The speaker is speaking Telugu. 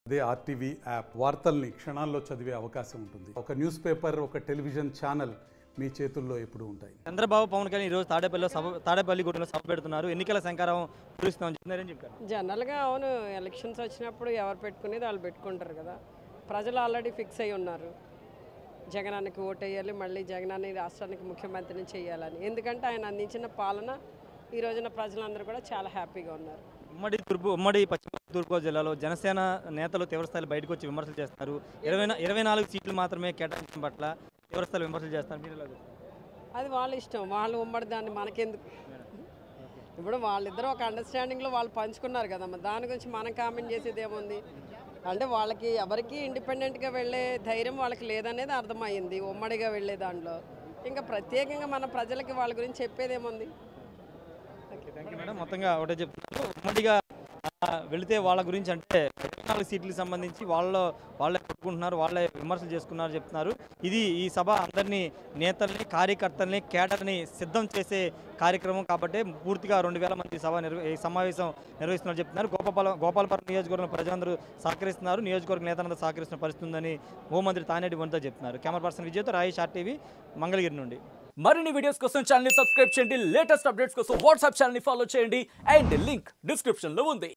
అదే ఆర్టీవీ యాప్ వార్తల్ని క్షణాల్లో చదివే అవకాశం ఉంటుంది ఒక న్యూస్ పేపర్ ఒక టెలివిజన్ ఛానల్ మీ చేతుల్లో ఎప్పుడూ ఉంటాయి చంద్రబాబు పవన్ కళ్యాణ్ ఈరోజు తాడేపల్లిలో సభ తాడేపల్లి గుడిలో సభ పెడుతున్నారు ఎన్నికల శంకారం పూరిస్తామని చెప్తున్నారని చెప్పారు జనరల్గా అవును ఎలక్షన్స్ వచ్చినప్పుడు ఎవరు పెట్టుకునేది వాళ్ళు పెట్టుకుంటారు కదా ప్రజలు ఆల్రెడీ ఫిక్స్ అయి ఉన్నారు జగనానికి ఓటేయాలి మళ్ళీ జగనాన్ని రాష్ట్రానికి ముఖ్యమంత్రిని చేయాలని ఎందుకంటే ఆయన అందించిన పాలన ఈ రోజున ప్రజలందరూ కూడా చాలా హ్యాపీగా ఉన్నారు ఉమ్మడి తూర్పు ఉమ్మడి పశ్చిమ తూర్పుగోదావరి జిల్లాలో జనసేన నేతలు తీవ్రస్థాయిలో బయటకు వచ్చి విమర్శలు చేస్తున్నారు ఇరవై నా- ఇరవై నాలుగు సీట్లు మాత్రమే కేటాయించడం పట్ల తీవ్రస్థాయిలో విమర్శలు చేస్తున్నారు మీరు ఎలా చూస్తారు? అది వాళ్ళ ఇష్టం వాళ్ళు ఉమ్మడి దాన్ని మనకెందుకు ఇప్పుడు వాళ్ళిద్దరూ ఒక అండర్స్టాండింగ్లో వాళ్ళు పంచుకున్నారు కదమ్మా దాని గురించి మనం కామెంట్ చేసేది ఏముంది అంటే వాళ్ళకి ఎవరికి ఇండిపెండెంట్గా వెళ్ళే ధైర్యం వాళ్ళకి లేదనేది అర్థమైంది ఉమ్మడిగా వెళ్ళే దాంట్లో ఇంకా ప్రత్యేకంగా మన ప్రజలకి వాళ్ళ గురించి చెప్పేది ఏముంది ఓకే థ్యాంక్ యూ మేడం మొత్తంగా ఒకటే చెప్తున్నారు ఉమ్మడిగా ఆ, వెళితే వాళ్ళ గురించి అంటే ఇరవై నాలుగు సీట్లకు సంబంధించి వాళ్ళ వాళ్ళే కొట్టుకుంటున్నారు వాళ్ళే విమర్శలు చేసుకున్నారు చెప్తున్నారు ఇది ఈ సభ అందరినీ నేతల్ని కార్యకర్తల్ని కేడర్ని సిద్ధం చేసే కార్యక్రమం కాబట్టి పూర్తిగా రెండు వేల మంది సభ నిర్వ ఈ సమావేశం నిర్వహిస్తున్నారు చెప్తున్నారు గోపాల గోపాలపురం నియోజకవర్గం ప్రజలందరూ సహకరిస్తున్నారు నియోజకవర్గ నేతలందరూ సహకరిస్తున్న పరిస్థితి ఉందని హోంమంత్రి తానేటి వనిత చెప్తున్నారు కెమెరా పర్సన్ విజయ్తో రాయేష్ ఆర్టీవీ మంగళగిరి నుండి మరిన్ని వీడియోస్ కోసం ఛానల్ ని సబ్స్క్రైబ్ చేయండి లేటెస్ట్ అప్డేట్స్ కోసం వాట్సాప్ ఛానల్ ని ఫాలో చేయండి అండ్ లింక్ డిస్క్రిప్షన్ లో ఉంది